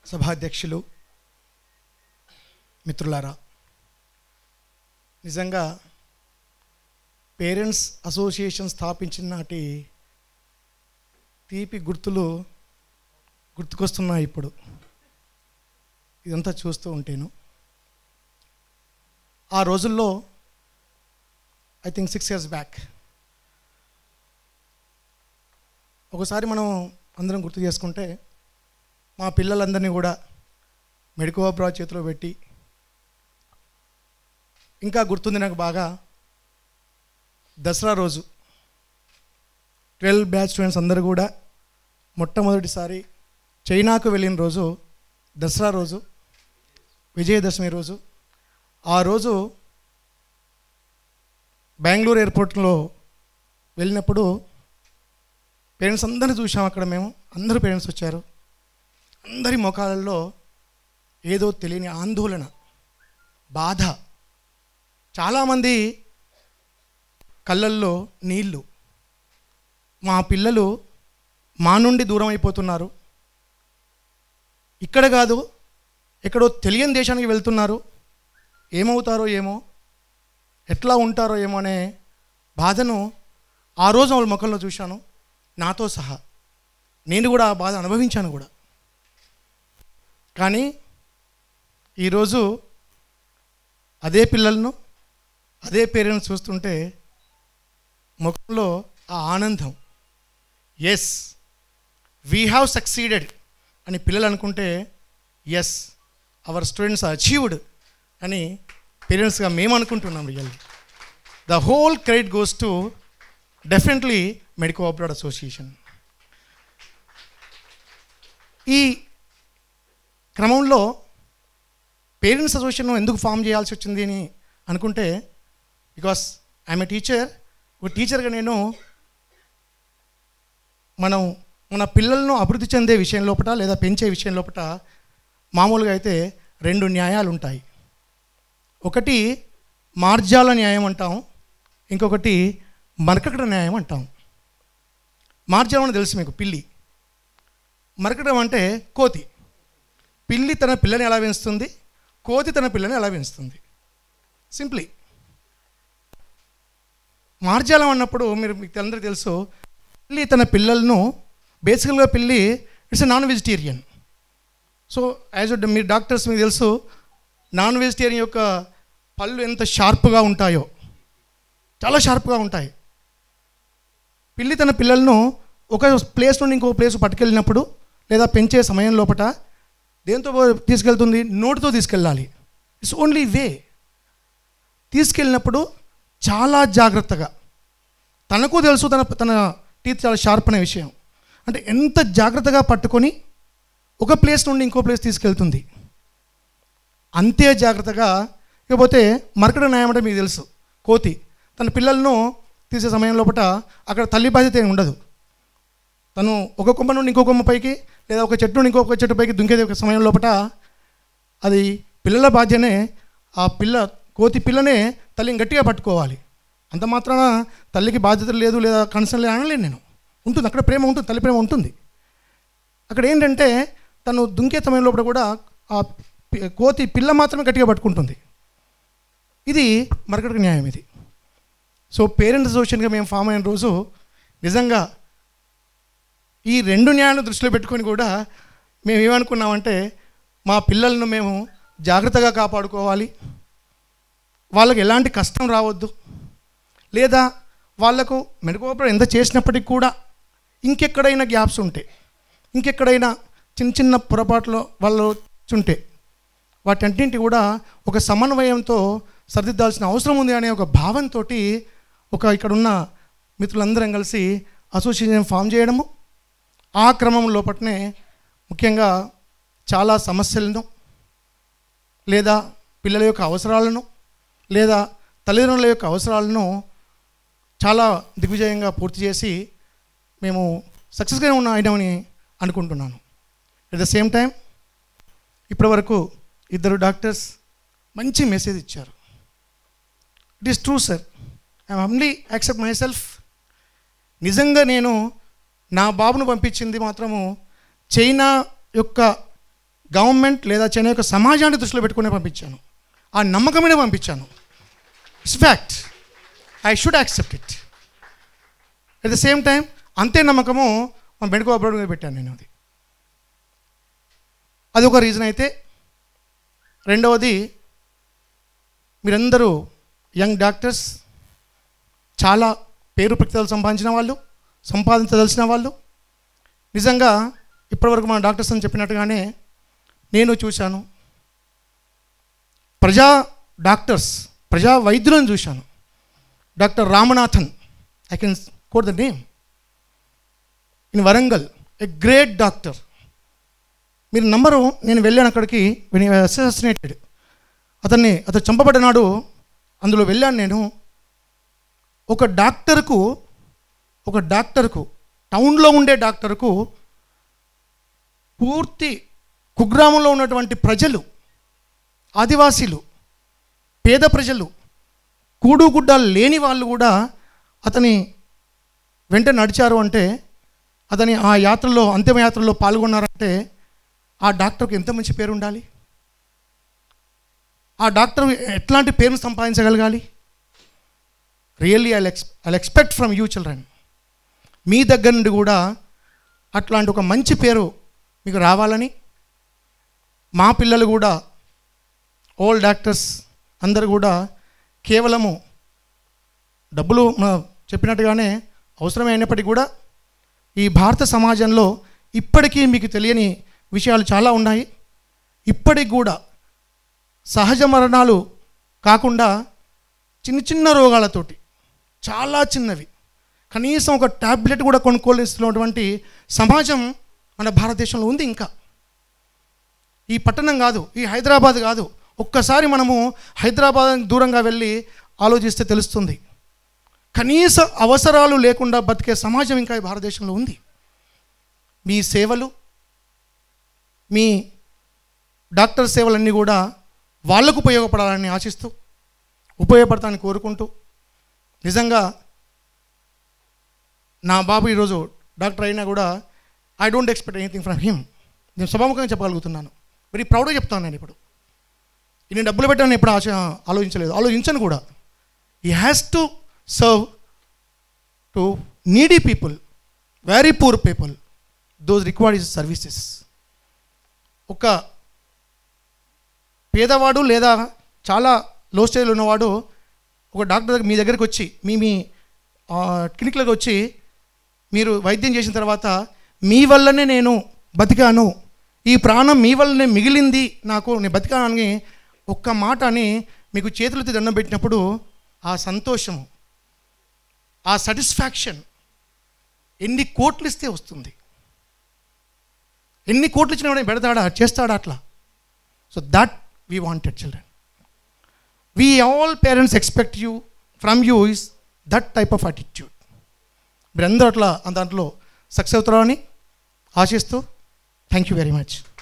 సభాధ్యక్షులు మిత్రులారా నిజంగా పేరెంట్స్ అసోసియేషన్ స్థాపించిన నాటి తీపి గుర్తులు గుర్తుకొస్తున్నాయి ఇప్పుడు ఇదంతా చూస్తూ ఉంటేను ఆ రోజుల్లో I think six years back ఒకసారి మనం అందరం గుర్తు చేసుకుంటే మా పిల్లలందరినీ కూడా మెడికో అబ్రాడ్ చేతిలో పెట్టి ఇంకా గుర్తుంది నాకు బాగా దసరా రోజు ట్వెల్వ్ బ్యాచ్ స్టూడెంట్స్ అందరూ కూడా మొట్టమొదటిసారి చైనాకు వెళ్ళిన రోజు దసరా రోజు విజయదశమి రోజు ఆ రోజు బెంగళూరు ఎయిర్పోర్ట్లో వెళ్ళినప్పుడు పేరెంట్స్ అందరిని చూసాం అక్కడ మేము అందరూ పేరెంట్స్ వచ్చారు అందరి ముఖాలలో ఏదో తెలియని ఆందోళన బాధ చాలామంది కళ్ళల్లో నీళ్ళు మా పిల్లలు మా నుండి దూరం అయిపోతున్నారు ఇక్కడ కాదు ఎక్కడో తెలియని దేశానికి వెళ్తున్నారు ఏమవుతారో ఏమో ఎట్లా ఉంటారో ఏమో అనే బాధను ఆ రోజు వాళ్ళ ముఖంలో చూశాను నాతో సహా నేను కూడా ఆ బాధ అనుభవించాను కూడా కానీ ఈరోజు అదే పిల్లలను అదే పేరెంట్స్ చూస్తుంటే ముఖంలో ఆ ఆనందం ఎస్ వీ హ్యావ్ సక్సీడెడ్ అని పిల్లలు అనుకుంటే ఎస్ అవర్ స్టూడెంట్స్ అచీవ్డ్ అని పేరెంట్స్గా మేము అనుకుంటున్నాం really the whole credit goes to definitely medico abroad association ఈ క్రమంలో పేరెంట్స్ అసోసియేషన్ ఎందుకు ఫామ్ చేయాల్సి వచ్చింది అని అనుకుంటే బికాస్ ఐఎమ్ ఏ టీచర్ ఒక టీచర్గా నేను మనం మన పిల్లలను అభివృద్ధి చెందే విషయం లోపల లేదా పెంచే విషయం లోపల మామూలుగా అయితే రెండు న్యాయాలు ఉంటాయి ఒకటి మార్జాల న్యాయం అంటాం ఇంకొకటి మరకట న్యాయం అంటాం మార్జాలం అని తెలుసు మీకు పిల్లి మరకటం అంటే కోతి పిల్లి తన పిల్లని ఎలా పెంచుతుంది కోతి తన పిల్లని ఎలా పెంచుతుంది సింప్లీ మార్జాలం అన్నప్పుడు మీరు మీకు అందరికీ తెలుసు పిల్లి తన పిల్లలను బేసికల్గా పిల్లి it's a non vegetarian so as మీరు డాక్టర్స్ మీకు తెలుసు నాన్ వెజిటేరియన్ యొక్క పళ్ళు ఎంత షార్ప్గా ఉంటాయో చాలా షార్ప్గా ఉంటాయి పిల్లి తన పిల్లలను ఒక ప్లేస్ నుండి ఇంకో ప్లేస్ పట్టుకెళ్ళినప్పుడు లేదా పెంచే సమయం లోపల దేంతో తీసుకెళ్తుంది నోటితో తీసుకెళ్ళాలి ఇట్స్ ఓన్లీ వే తీసుకెళ్ళినప్పుడు చాలా జాగ్రత్తగా తనకు తెలుసు తన తన టీత్ చాలా షార్ప్ అనే విషయం అంటే ఎంత జాగ్రత్తగా పట్టుకొని ఒక ప్లేస్ నుండి ఇంకో ప్లేస్ తీసుకెళ్తుంది అంతే జాగ్రత్తగా ఇకపోతే మరకడ న్యాయం అంటే మీకు తెలుసు కోతి తన పిల్లలను తీసే సమయం లోపల అక్కడ తల్లి బాధ్యత ఏమి ఉండదు తను ఒక కొమ్మ నుండి ఇంకో కొమ్మ పైకి లేదా ఒక చెట్టు నుండి ఇంకొక చెట్టు పైకి దుంకేది ఒక సమయం లోపల అది పిల్లల బాధ్యనే ఆ పిల్ల కోతి పిల్లనే తల్లిని గట్టిగా పట్టుకోవాలి అంత మాత్రాన తల్లికి బాధ్యత లేదు లేదా కన్సర్న్ లేదు అనలేను నేను ఉంటుంది అక్కడ ప్రేమ ఉంటుంది తల్లి ప్రేమ ఉంటుంది అక్కడ ఏంటంటే తను దుంకే సమయం లోపల కూడా ఆ పి- కోతి పిల్ల మాత్రమే గట్టిగా పట్టుకుంటుంది ఇది మరకటికి న్యాయం ఇది సో పేరెంట్స్ అసోసియేషన్గా మేము ఫామ్ అయిన రోజు నిజంగా ఈ రెండు న్యాయాలను దృష్టిలో పెట్టుకొని కూడా మేము ఏమనుకున్నామంటే మా పిల్లలను మేము జాగ్రత్తగా కాపాడుకోవాలి వాళ్ళకి ఎలాంటి కష్టం రావద్దు లేదా వాళ్లకు మెడికోపర్ ఎంత చేసినప్పటికి కూడా ఇంకెక్కడైనా గ్యాప్స్ ఉంటే ఇంకెక్కడైనా చిన్న చిన్న పొరపాట్లు వాళ్ళు ఉంటే వాటన్నింటి కూడా ఒక సమన్వయంతో సరిదిద్దాల్సిన అవసరం ఉంది అనే ఒక భావంతో ఒక ఇక్కడ ఉన్న మిత్రులందరం కలిసి అసోసియేషన్ ఫామ్ చేయడము ఆ క్రమం లోపటనే ముఖ్యంగా చాలా సమస్యలను లేదా పిల్లల యొక్క అవసరాలను లేదా తల్లిదండ్రుల యొక్క అవసరాలను చాలా దిగ్విజయంగా పూర్తి చేసి మేము సక్సెస్గా ఉన్న అయినామని అనుకుంటున్నాను అట్ ద సేమ్ టైం ఇప్పటివరకు ఇద్దరు డాక్టర్స్ మంచి మెసేజ్ ఇచ్చారు it is true sir I humbly accept myself నిజంగా నేను నా బాబును పంపించింది మాత్రము చైనా యొక్క గవర్నమెంట్ లేదా చెన్నై యొక్క సమాజాన్ని దృష్టిలో పెట్టుకునే పంపించాను ఆ నమ్మకమే పంపించాను it's fact I should accept it at the same time అంతే నమ్మకము మన మెడికల్ అబ్రాడ్ మీద పెట్టాను నేను అది అది ఒక రీజన్ అయితే రెండవది మీరందరూ యంగ్ డాక్టర్స్ చాలా పేరు ప్రఖ్యాతలు సంపాదించిన వాళ్ళు సంపాదించదలిసిన వాళ్ళు నిజంగా ఇప్పటివరకు మన డాక్టర్స్ అని చెప్పినట్టుగానే నేను చూశాను ప్రజా డాక్టర్స్ ప్రజా వైద్యులను చూశాను doctor Ramanathan I can quote the name in Warangal a great doctor మీరు నంబరు నేను వెళ్ళాను అక్కడికి అసాసినేటెడ్ అతన్ని అతను చంపబడ్డ నాడు అందులో వెళ్ళాను నేను ఒక డాక్టర్కు ఒక డాక్టర్కు టౌన్లో ఉండే డాక్టర్కు పూర్తి కుగ్రామంలో ఉన్నటువంటి ప్రజలు ఆదివాసీలు పేద ప్రజలు కూడుగుడ్డ లేని వాళ్ళు కూడా అతని వెంట నడిచారు అంటే అతని ఆ యాత్రలో అంతిమయాత్రలో పాల్గొన్నారంటే ఆ డాక్టర్కి ఎంత మంచి పేరు ఉండాలి ఆ డాక్టర్ ఎట్లాంటి పేరును సంపాదించగలగాలి really I ex I expect from you children మీ దగ్గర నుండి కూడా అట్లాంటి ఒక మంచి పేరు మీకు రావాలని మా పిల్లలు కూడా ఓల్డ్ డాక్టర్స్ అందరూ కూడా కేవలము డబ్బులు మన చెప్పినట్టుగానే అవసరమే అయినప్పటికీ కూడా ఈ భారత సమాజంలో ఇప్పటికీ మీకు తెలియని విషయాలు చాలా ఉన్నాయి ఇప్పటికి కూడా సహజ మరణాలు కాకుండా చిన్న చిన్న రోగాలతోటి చాలా చిన్నవి కనీసం ఒక ట్యాబ్లెట్ కూడా కొనుక్కోలేస్తున్నటువంటి సమాజం మన భారతదేశంలో ఉంది ఇంకా ఈ పట్టణం కాదు ఈ హైదరాబాద్ కాదు ఒక్కసారి మనము హైదరాబాద్ దూరంగా వెళ్ళి ఆలోచిస్తే తెలుస్తుంది కనీస అవసరాలు లేకుండా బతికే సమాజం ఇంకా ఈ భారతదేశంలో ఉంది మీ సేవలు మీ డాక్టర్ సేవలన్నీ కూడా వాళ్ళకు ఉపయోగపడాలని ఆశిస్తూ ఉపయోగపడతానని కోరుకుంటూ నిజంగా నా బాబు ఈరోజు డాక్టర్ అయినా కూడా I don't expect anything from him నేను సభాముఖంగా చెప్పగలుగుతున్నాను వెరీ ప్రౌడ్గా చెప్తాను నేను ఇప్పుడు ఇన్ని డబ్బులు పెట్టాను ఎప్పుడు ఆశ ఆలోచించలేదు ఆలోచించను కూడా he has to serve to needy people very poor people those required is services ఒక పేదవాడు లేదా చాలా లో స్టేజ్లో ఉన్నవాడు ఒక డాక్టర్ దగ్గర మీ దగ్గరికి వచ్చి మీ మీ క్లినిక్లకు వచ్చి మీరు వైద్యం చేసిన తర్వాత మీ వల్లనే నేను బతికాను ఈ ప్రాణం మీ వల్లనే మిగిలింది నాకు నేను బతికాను అని ఒక్క మాట అని మీకు చేతులెత్తి దండం పెట్టినప్పుడు ఆ సంతోషము ఆ సాటిస్ఫాక్షన్ ఎన్ని కోట్లు ఇస్తే వస్తుంది ఎన్ని కోట్లు ఇచ్చినా కూడా పెడతాడా చేస్తాడా అట్లా so that we wanted children we all parents expect you from you is that type of attitude మీరందరూ అట్లా దాంట్లో సక్సెస్ అవుతారని ఆశిస్తూ థ్యాంక్ యూ వెరీ మచ్